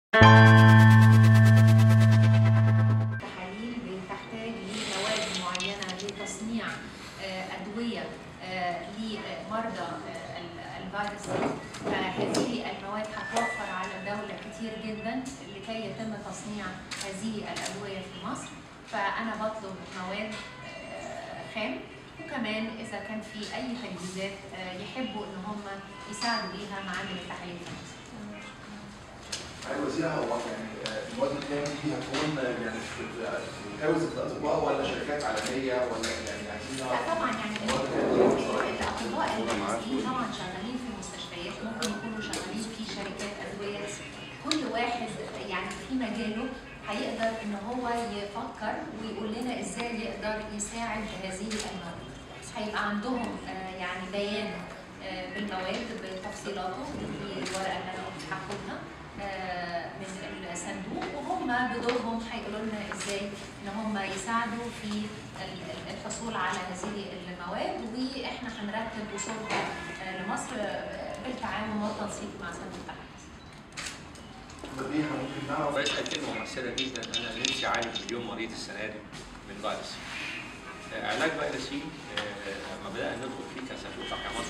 التحاليل بتحتاج لمواد معينة لتصنيع آه، أدوية آه، لمرضى آه، ال- الفيروس فهذه المواد هتوفر على الدولة كتير جدا لكي يتم تصنيع هذه الأدوية في مصر فأنا بطلب مواد آه، خام وكمان إذا كان في أي تجهيزات آه، يحبوا إن هم يساعدوا بيها معامل التحاليل في مصر. معالي الوزير هو يعني آه، المواد الخام دي هتكون آه، يعني في في هاوز الاطباء ولا شركات عالميه ولا يعني عايزين لا نعرف طبعا يعني المواد الخام دي الاطباء المهندسين طبعا شغالين في مستشفيات ممكن يكونوا شغالين في شركات ادويه كل واحد يعني في مجاله هيقدر ان هو يفكر ويقول لنا ازاي يقدر يساعد هذه المواد هيبقى عندهم آه، يعني بيان آه، بالمواد بتفصيلاته دي الورقه اللي انا قلت هاخدها آه، من الصندوق وهم بدورهم هيقولوا لنا ازاي ان هم يساعدوا في ال- ال- الحصول على هذه المواد واحنا هنرتب وصولها آه، لمصر آه، بالتعاون والتنسيق مع صندوق التحديث. بديها ممكن نعرف بقيت كلمة مؤثرة جدا أنا نفسي أعالج مليون مريض السنة دي من فيروس. آه، علاج فيروس سي آه، لما بدأنا ندخل فيه كصندوق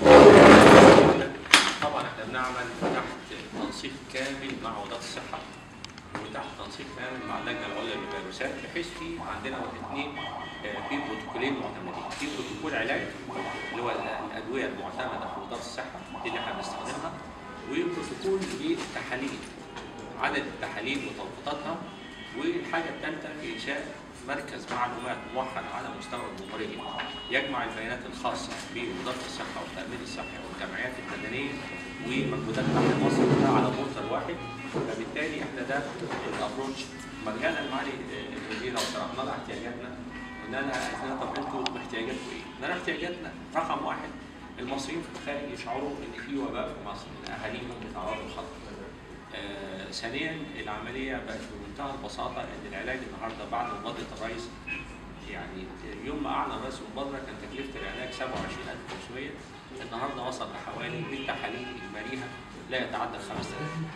تحكيمات طبعا احنا بنعمل تحت تنسيق كامل مع وزارة الصحة وتحت تنسيق كامل مع اللجنة العليا للفيروسات بحيث في عندنا اثنين آه، في بروتوكولين معتمدين، في بروتوكول علاج اللي هو الأدوية المعتمدة في وزارة الصحة دي اللي احنا بنستخدمها وبروتوكول للتحاليل عدد التحاليل وتوقيتاتها والحاجة الثالثة إنشاء مركز معلومات موحد على مستوى الجمهورية يجمع البيانات الخاصة بوزارة الصحة والتأمين الصحي والجمعيات المدنية ومجهودات تحت مصر كلها على بورتال واحد فبالتالي احنا ده الابروتش لما رجعنا لمعالي الوزير او شرحنا لها احتياجاتنا قلنا لها قلنا لها طب انتوا احتياجاتكم ايه؟ قلنا لها احتياجاتنا رقم واحد المصريين في الخارج يشعروا ان في وباء في مصر ان اهاليهم بيتعرضوا للخطر. آه، ثانيا العمليه بقت بمنتهى البساطه ان العلاج النهارده بعد مبادره الرئيس يعني يوم ما اعلن رئيس المبادره كان تكلفه العلاج 27500 النهارده وصل لحوالي بالتحاليل اجماليها لا يتعدى 5000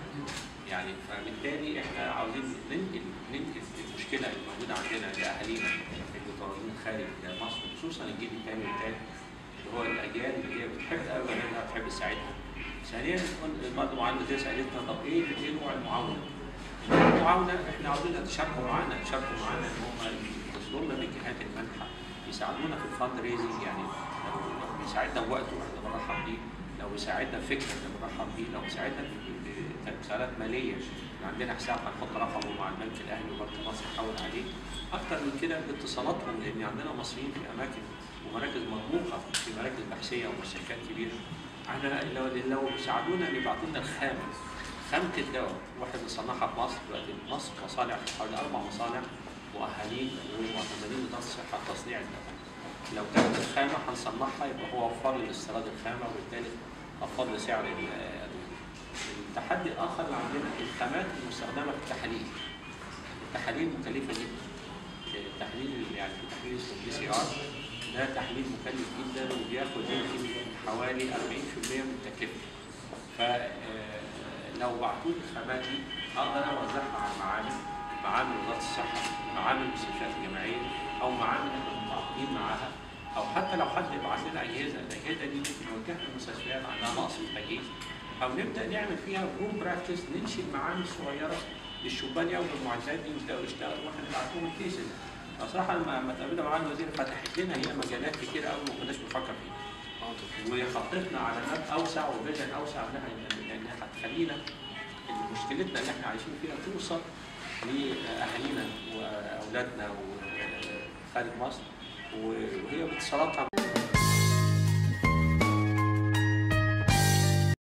يعني فبالتالي احنا عاوزين ننقل ننقل المشكله الموجوده عندنا لاهالينا المتواجدين خارج مصر خصوصا الجيل الثاني والثالث اللي هو الاجيال اللي هي بتحب قوي بلدها بتحب تساعدها. ثانيا كنت برضه معلمه سالتنا طب ايه ايه نوع المعاونه؟ المعاونه احنا عاوزين تشاركوا معانا تشاركوا معانا ان هم يتصلوا لنا بالجهات المانحه يساعدونا في الفند ريزنج يعني لو لو بيساعدنا بوقته احنا بنرحب بيه لو بيساعدنا في فكره احنا بنرحب بيه لو بيساعدنا في مساعدات ماليه عندنا حساب هنحط رقمه مع البنك الاهلي وبنك مصر نحول عليه اكتر من كده باتصالاتهم لان عندنا مصريين في اماكن ومراكز مرموقه في مراكز بحثيه ومستشفيات كبيره احنا لو لو ساعدونا ان يبعتوا لنا الخامه خامه الدواء واحنا بنصنعها في مصر دلوقتي في مصر مصانع حوالي اربع مصانع مؤهلين ومعتمدين وزاره الصحه تصنيع الدواء لو كانت الخامه هنصنعها يبقى هو وفر لي استيراد الخامه وبالتالي خفض لي سعر الادويه التحدي الاخر اللي عندنا الخامات المستخدمه في التحاليل التحاليل مكلفه جدا التحليل يعني في تحليل اسمه بي سي ار ده تحليل مكلف جدا وبياخد يمكن حوالي 40% من التكلفه فلو بعتوا لي الخامات دي اقدر اوزعها على المعامل معامل وزاره الصحه معامل المستشفيات الجامعيه او معامل احنا متعاقدين معاها او حتى لو حد يبعت لنا اجهزه الاجهزه دي ممكن نوجهها للمستشفيات عندها نقص في التجهيز او نبدا نعمل فيها روم براكتس ننشئ معامل صغيره للشبان ياخدوا المعدات دي ويبداوا يشتغلوا واحنا نبعت لهم الكيسز بصراحه لما لما اتقابلنا مع الوزير فتحت لنا هي مجالات كتير قوي ما كناش بنفكر فيها وحطتنا على ماب اوسع وفيجن اوسع انها لانها هتخلينا مشكلتنا اللي احنا عايشين فيها توصل لاهالينا واولادنا وخارج مصر وهي باتصالاتها